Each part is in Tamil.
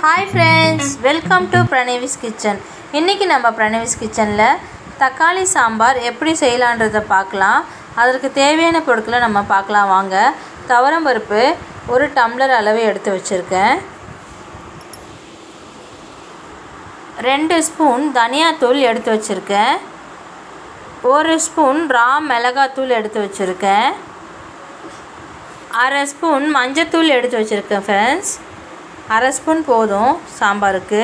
hi friends welcome to Pranavi's kitchen இன்றைக்கி நம்ம பிரணவிஸ் கிச்சனில் தக்காளி சாம்பார் எப்படி செய்யலான்றதை பார்க்கலாம் அதற்கு தேவையான பொருட்களை நம்ம பார்க்கலாம் வாங்க துவரம் பருப்பு ஒரு டம்ளர் அளவு எடுத்து வச்சுருக்கேன் ரெண்டு ஸ்பூன் தனியாத்தூள் எடுத்து வச்சுருக்கேன் ஒரு ஸ்பூன் ரா மிளகாத்தூள் எடுத்து வச்சுருக்கேன் அரை ஸ்பூன் மஞ்சத்தூள் எடுத்து வச்சுருக்கேன் ஃப்ரெண்ட்ஸ் அரை ஸ்பூன் போதும் சாம்பாருக்கு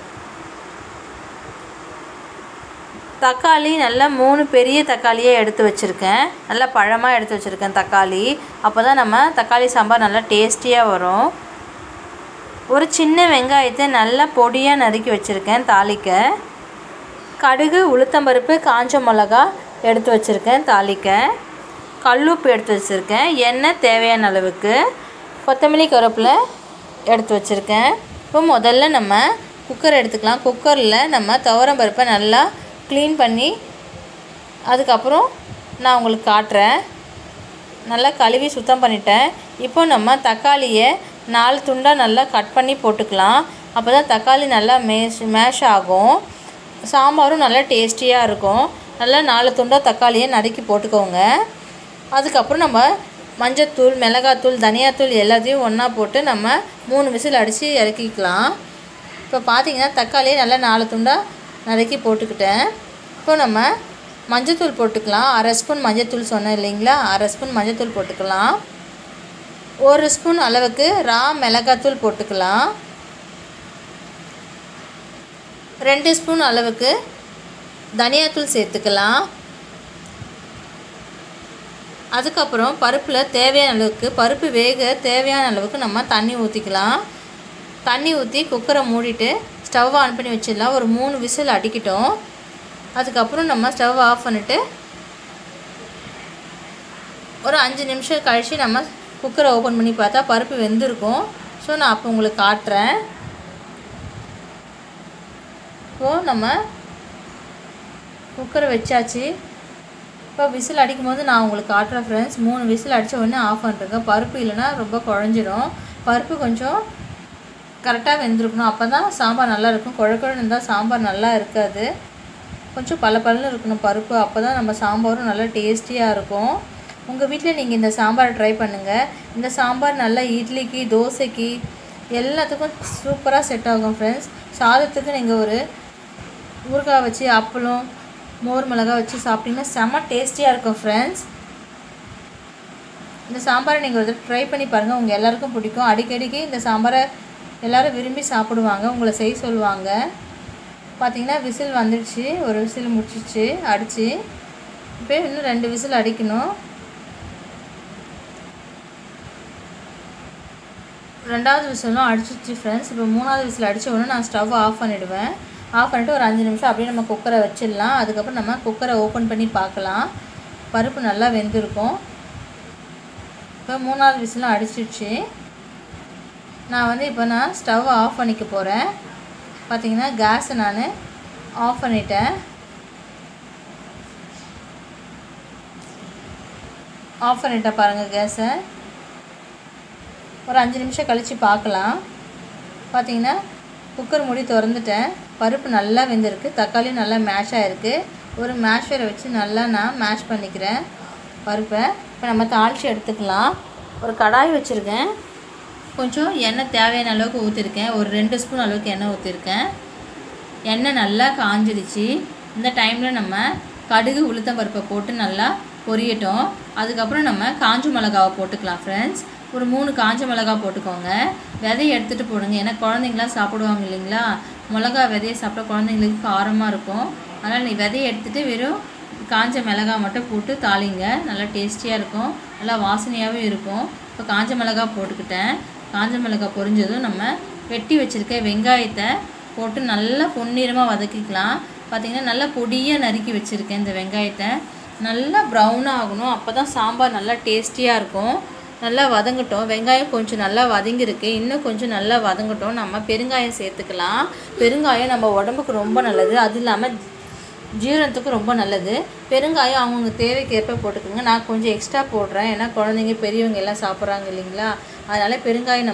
தக்காளி நல்லா மூணு பெரிய தக்காளியே எடுத்து வச்சுருக்கேன் நல்லா பழமாக எடுத்து வச்சுருக்கேன் தக்காளி அப்போ தான் நம்ம தக்காளி சாம்பார் நல்லா டேஸ்டியாக வரும் ஒரு சின்ன வெங்காயத்தை நல்லா பொடியாக நறுக்கி வச்சுருக்கேன் தாளிக்க கடுகு உளுத்தம்பருப்பு காஞ்ச மிளகா எடுத்து வச்சுருக்கேன் தாளிக்க கல்லுப்பு எடுத்து வச்சுருக்கேன் எண்ணெய் தேவையான அளவுக்கு கொத்தமல்லி கருவேப்பிலை எடுத்து வச்சுருக்கேன் இப்போ முதல்ல நம்ம குக்கர் எடுத்துக்கலாம் குக்கரில் நம்ம துவரம் பருப்பை நல்லா க்ளீன் பண்ணி அதுக்கப்புறம் நான் உங்களுக்கு காட்டுறேன் நல்லா கழுவி சுத்தம் பண்ணிட்டேன் இப்போ நம்ம தக்காளியை நாலு துண்டாக நல்லா கட் பண்ணி போட்டுக்கலாம் அப்போ தான் தக்காளி நல்லா மேஷ் மேஷ் ஆகும் சாம்பாரும் நல்லா டேஸ்டியாக இருக்கும் நல்லா நாலு துண்டாக தக்காளியை நறுக்கி போட்டுக்கோங்க அதுக்கப்புறம் நம்ம மஞ்சத்தூள் மிளகாத்தூள் தனியாத்தூள் எல்லாத்தையும் ஒன்றா போட்டு நம்ம மூணு விசில் அடித்து இறக்கிக்கலாம் இப்போ பார்த்தீங்கன்னா தக்காளியை நல்லா நாலு துண்டாக நறுக்கி போட்டுக்கிட்டேன் இப்போ நம்ம மஞ்சத்தூள் போட்டுக்கலாம் அரை ஸ்பூன் மஞ்சத்தூள் சொன்னேன் இல்லைங்களா அரை ஸ்பூன் மஞ்சத்தூள் போட்டுக்கலாம் ஒரு ஸ்பூன் அளவுக்கு ரா மிளகாத்தூள் போட்டுக்கலாம் ரெண்டு ஸ்பூன் அளவுக்கு தனியாத்தூள் சேர்த்துக்கலாம் அதுக்கப்புறம் பருப்பில் தேவையான அளவுக்கு பருப்பு வேக தேவையான அளவுக்கு நம்ம தண்ணி ஊற்றிக்கலாம் தண்ணி ஊற்றி குக்கரை மூடிட்டு ஸ்டவ் ஆன் பண்ணி வச்சிடலாம் ஒரு மூணு விசில் அடிக்கட்டும் அதுக்கப்புறம் நம்ம ஸ்டவ் ஆஃப் பண்ணிவிட்டு ஒரு அஞ்சு நிமிஷம் கழித்து நம்ம குக்கரை ஓப்பன் பண்ணி பார்த்தா பருப்பு வெந்திருக்கும் ஸோ நான் அப்போ உங்களுக்கு காட்டுறேன் இப்போது நம்ம குக்கரை வச்சாச்சு இப்போ விசில் அடிக்கும் போது நான் உங்களுக்கு காட்டுறேன் ஃப்ரெண்ட்ஸ் மூணு விசில் அடித்த உடனே ஆஃப் பண்ணிருங்க பருப்பு இல்லைன்னா ரொம்ப குழஞ்சிரும் பருப்பு கொஞ்சம் கரெக்டாக வெந்திருக்கணும் அப்போ தான் சாம்பார் நல்லா இருக்கும் குழ குழன்னு இருந்தால் சாம்பார் நல்லா இருக்காது கொஞ்சம் பல பலன்னு இருக்கணும் பருப்பு அப்போ தான் நம்ம சாம்பாரும் நல்லா டேஸ்டியாக இருக்கும் உங்கள் வீட்டில் நீங்கள் இந்த சாம்பாரை ட்ரை பண்ணுங்கள் இந்த சாம்பார் நல்லா இட்லிக்கு தோசைக்கு எல்லாத்துக்கும் சூப்பராக செட் ஆகும் ஃப்ரெண்ட்ஸ் சாதத்துக்கு நீங்கள் ஒரு ஊறுகாய் வச்சு அப்பளம் மோர் மிளகா வச்சு சாப்பிட்டிங்கன்னா செம்ம டேஸ்டியாக இருக்கும் ஃப்ரெண்ட்ஸ் இந்த சாம்பாரை நீங்கள் ஒரு ட்ரை பண்ணி பாருங்கள் உங்கள் எல்லாருக்கும் பிடிக்கும் அடிக்கடிக்கு இந்த சாம்பாரை எல்லோரும் விரும்பி சாப்பிடுவாங்க உங்களை செய்ய சொல்லுவாங்க பார்த்தீங்கன்னா விசில் வந்துடுச்சு ஒரு விசில் முடிச்சிச்சு அடித்து இப்போ இன்னும் ரெண்டு விசில் அடிக்கணும் ரெண்டாவது விசிலும் அடிச்சிச்சு ஃப்ரெண்ட்ஸ் இப்போ மூணாவது விசில் அடித்த உடனே நான் ஸ்டவ் ஆஃப் பண்ணிவிடுவேன் ஆஃப் பண்ணிவிட்டு ஒரு அஞ்சு நிமிஷம் அப்படியே நம்ம குக்கரை வச்சிடலாம் அதுக்கப்புறம் நம்ம குக்கரை ஓப்பன் பண்ணி பார்க்கலாம் பருப்பு நல்லா வெந்திருக்கும் இப்போ மூணாவது விசிலும் அடிச்சிடுச்சு நான் வந்து இப்போ நான் ஸ்டவ் ஆஃப் பண்ணிக்க போகிறேன் பார்த்தீங்கன்னா கேஸை நான் ஆஃப் பண்ணிட்டேன் ஆஃப் பண்ணிட்டேன் பாருங்கள் கேஸை ஒரு அஞ்சு நிமிஷம் கழித்து பார்க்கலாம் பார்த்தீங்கன்னா குக்கர் மூடி திறந்துட்டேன் பருப்பு நல்லா வெந்திருக்கு தக்காளி நல்லா மேஷ் ஆகிருக்கு ஒரு மேஷரை வச்சு நல்லா நான் மேஷ் பண்ணிக்கிறேன் பருப்பை இப்போ நம்ம தாளித்து எடுத்துக்கலாம் ஒரு கடாய் வச்சுருக்கேன் கொஞ்சம் எண்ணெய் தேவையான அளவுக்கு ஊற்றிருக்கேன் ஒரு ரெண்டு ஸ்பூன் அளவுக்கு எண்ணெய் ஊற்றிருக்கேன் எண்ணெய் நல்லா காஞ்சிடுச்சு இந்த டைமில் நம்ம கடுகு உளுத்தம் பருப்பை போட்டு நல்லா பொரியட்டும் அதுக்கப்புறம் நம்ம காஞ்ச மிளகாவை போட்டுக்கலாம் ஃப்ரெண்ட்ஸ் ஒரு மூணு காஞ்ச மிளகா போட்டுக்கோங்க விதையை எடுத்துகிட்டு போடுங்க ஏன்னா குழந்தைங்களாம் சாப்பிடுவாங்க இல்லைங்களா மிளகா விதையை சாப்பிட்டா குழந்தைங்களுக்கு காரமாக இருக்கும் அதனால் நீ விதையை எடுத்துகிட்டு வெறும் காஞ்ச மிளகா மட்டும் போட்டு தாளிங்க நல்லா டேஸ்டியாக இருக்கும் நல்லா வாசனையாகவும் இருக்கும் இப்போ காஞ்ச மிளகா போட்டுக்கிட்டேன் காஞ்ச மிளகா பொரிஞ்சதும் நம்ம வெட்டி வச்சுருக்க வெங்காயத்தை போட்டு நல்லா பொன்னிறமாக வதக்கிக்கலாம் பார்த்திங்கன்னா நல்லா பொடியாக நறுக்கி வச்சுருக்கேன் இந்த வெங்காயத்தை நல்லா ப்ரௌனாக ஆகணும் அப்போ தான் சாம்பார் நல்லா டேஸ்டியாக இருக்கும் நல்லா வதங்கட்டும் வெங்காயம் கொஞ்சம் நல்லா வதங்கியிருக்கு இன்னும் கொஞ்சம் நல்லா வதங்கட்டும் நம்ம பெருங்காயம் சேர்த்துக்கலாம் பெருங்காயம் நம்ம உடம்புக்கு ரொம்ப நல்லது அது இல்லாமல் ஜீரணத்துக்கு ரொம்ப நல்லது பெருங்காயம் அவங்கவுங்க தேவைக்கு ஏற்ப போட்டுக்கோங்க நான் கொஞ்சம் எக்ஸ்ட்ரா போடுறேன் ஏன்னா குழந்தைங்க பெரியவங்க எல்லாம் சாப்பிட்றாங்க இல்லைங்களா அதனால் பெருங்காயம் நம்ம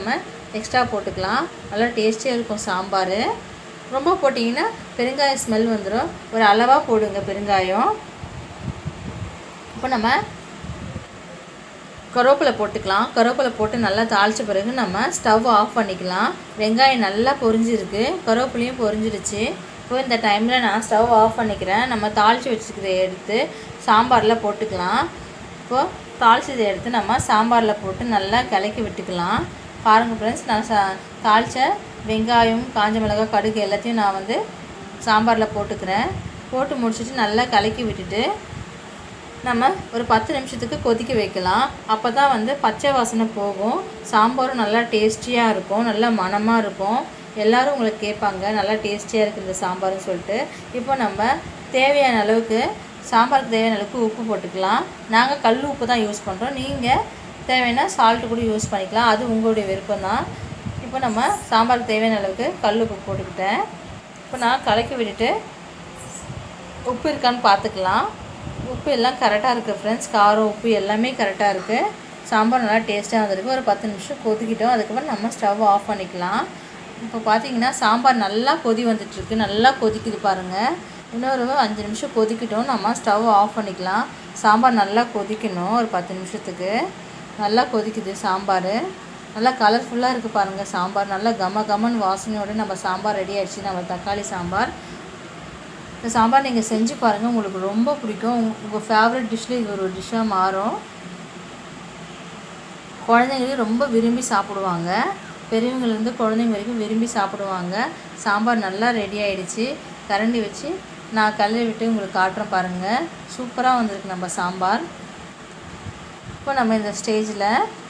எக்ஸ்ட்ரா போட்டுக்கலாம் நல்லா டேஸ்டியாக இருக்கும் சாம்பார் ரொம்ப போட்டிங்கன்னா பெருங்காய ஸ்மெல் வந்துடும் ஒரு அளவாக போடுங்க பெருங்காயம் இப்போ நம்ம கருவேப்பிலை போட்டுக்கலாம் கருவேப்பிலை போட்டு நல்லா தாளித்த பிறகு நம்ம ஸ்டவ் ஆஃப் பண்ணிக்கலாம் வெங்காயம் நல்லா பொரிஞ்சிருக்கு கருவேப்பிலையும் பொரிஞ்சிடுச்சு இப்போ இந்த டைமில் நான் ஸ்டவ் ஆஃப் பண்ணிக்கிறேன் நம்ம தாளித்து வச்சுக்கிறத எடுத்து சாம்பாரில் போட்டுக்கலாம் இப்போது தாளிச்சதை எடுத்து நம்ம சாம்பாரில் போட்டு நல்லா கிளக்கி விட்டுக்கலாம் பாருங்கள் ஃப்ரெண்ட்ஸ் நான் சா தாளித்த வெங்காயம் காஞ்ச மிளகாய் கடுகு எல்லாத்தையும் நான் வந்து சாம்பாரில் போட்டுக்கிறேன் போட்டு முடிச்சுட்டு நல்லா கலக்கி விட்டுட்டு நம்ம ஒரு பத்து நிமிஷத்துக்கு கொதிக்க வைக்கலாம் அப்போ தான் வந்து பச்சை வாசனை போகும் சாம்பாரும் நல்லா டேஸ்டியாக இருக்கும் நல்லா மணமாக இருக்கும் எல்லோரும் உங்களுக்கு கேட்பாங்க நல்லா டேஸ்டியாக இருக்குது இந்த சாம்பார்னு சொல்லிட்டு இப்போ நம்ம தேவையான அளவுக்கு சாம்பாருக்கு தேவையான அளவுக்கு உப்பு போட்டுக்கலாம் நாங்கள் கல் உப்பு தான் யூஸ் பண்ணுறோம் நீங்கள் தேவைன்னா சால்ட்டு கூட யூஸ் பண்ணிக்கலாம் அது உங்களுடைய விருப்பம் தான் இப்போ நம்ம சாம்பாருக்கு தேவையான அளவுக்கு கல் உப்பு போட்டுக்கிட்டேன் இப்போ நான் கலக்கி விட்டுட்டு உப்பு இருக்கான்னு பார்த்துக்கலாம் உப்பு எல்லாம் கரெக்டாக இருக்குது ஃப்ரெண்ட்ஸ் காரம் உப்பு எல்லாமே கரெக்டாக இருக்குது சாம்பார் நல்லா டேஸ்ட்டாக வந்திருக்கு ஒரு பத்து நிமிஷம் கொதிக்கிட்டோம் அதுக்கப்புறம் நம்ம ஸ்டவ் ஆஃப் பண்ணிக்கலாம் இப்போ பார்த்தீங்கன்னா சாம்பார் நல்லா கொதி வந்துட்டுருக்கு நல்லா கொதிக்குது பாருங்கள் இன்னொரு அஞ்சு நிமிஷம் கொதிக்கிட்டோம் நம்ம ஸ்டவ் ஆஃப் பண்ணிக்கலாம் சாம்பார் நல்லா கொதிக்கணும் ஒரு பத்து நிமிஷத்துக்கு நல்லா கொதிக்குது சாம்பார் நல்லா கலர்ஃபுல்லாக இருக்குது பாருங்கள் சாம்பார் நல்லா கம கமன் வாசனையோடு நம்ம சாம்பார் ரெடி ஆயிடுச்சு நம்ம தக்காளி சாம்பார் இந்த சாம்பார் நீங்கள் செஞ்சு பாருங்கள் உங்களுக்கு ரொம்ப பிடிக்கும் உங்கள் ஃபேவரட் டிஷ்ஷில் இது ஒரு டிஷ்ஷாக மாறும் குழந்தைங்களுக்கு ரொம்ப விரும்பி சாப்பிடுவாங்க பெரியவங்கலேருந்து குழந்தைங்க வரைக்கும் விரும்பி சாப்பிடுவாங்க சாம்பார் நல்லா ரெடி ஆகிடுச்சு கரண்டி வச்சு நான் கல்லை விட்டு உங்களுக்கு காட்டுறேன் பாருங்கள் சூப்பராக வந்திருக்கு நம்ம சாம்பார் இப்போ நம்ம இந்த ஸ்டேஜில்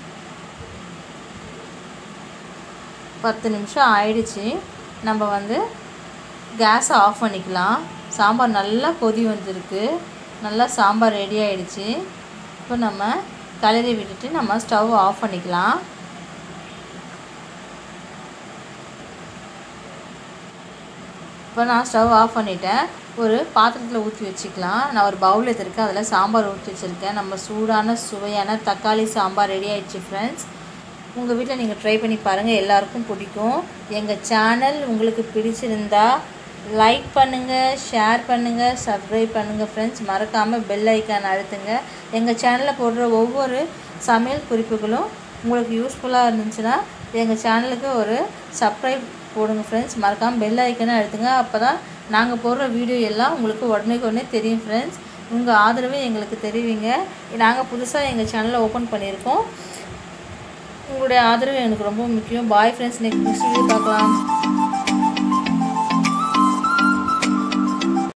பத்து நிமிஷம் ஆயிடுச்சு நம்ம வந்து கேஸை ஆஃப் பண்ணிக்கலாம் சாம்பார் நல்லா கொதி வந்திருக்கு நல்லா சாம்பார் ரெடி ஆகிடுச்சு இப்போ நம்ம கலரி விட்டுட்டு நம்ம ஸ்டவ் ஆஃப் பண்ணிக்கலாம் இப்போ நான் ஸ்டவ் ஆஃப் பண்ணிட்டேன் ஒரு பாத்திரத்தில் ஊற்றி வச்சுக்கலாம் நான் ஒரு பவுல் எடுத்துருக்கேன் அதில் சாம்பார் ஊற்றி வச்சுருக்கேன் நம்ம சூடான சுவையான தக்காளி சாம்பார் ரெடி ஆயிடுச்சு ஃப்ரெண்ட்ஸ் உங்கள் வீட்டில் நீங்கள் ட்ரை பண்ணி பாருங்கள் எல்லாருக்கும் பிடிக்கும் எங்கள் சேனல் உங்களுக்கு பிடிச்சிருந்தா லைக் பண்ணுங்கள் ஷேர் பண்ணுங்கள் சப்ஸ்கிரைப் பண்ணுங்கள் ஃப்ரெண்ட்ஸ் மறக்காமல் பெல் ஐக்கான் அழுத்துங்க எங்கள் சேனலில் போடுற ஒவ்வொரு சமையல் குறிப்புகளும் உங்களுக்கு யூஸ்ஃபுல்லாக இருந்துச்சுன்னா எங்கள் சேனலுக்கு ஒரு சப்ஸ்கிரைப் போடுங்க ஃப்ரெண்ட்ஸ் மறக்காமல் பெல் ஐக்கனை அழுத்துங்க அப்போ தான் நாங்கள் போடுற வீடியோ எல்லாம் உங்களுக்கு உடனே உடனே தெரியும் ஃப்ரெண்ட்ஸ் உங்கள் ஆதரவை எங்களுக்கு தெரிவிங்க நாங்கள் புதுசாக எங்கள் சேனலை ஓப்பன் பண்ணியிருக்கோம் உங்களுடைய ஆதரவு எனக்கு ரொம்ப முக்கியம் பாய் ஃப்ரெண்ட்ஸ் நெக்ஸ்ட் வீடியோ பார்க்கலாம்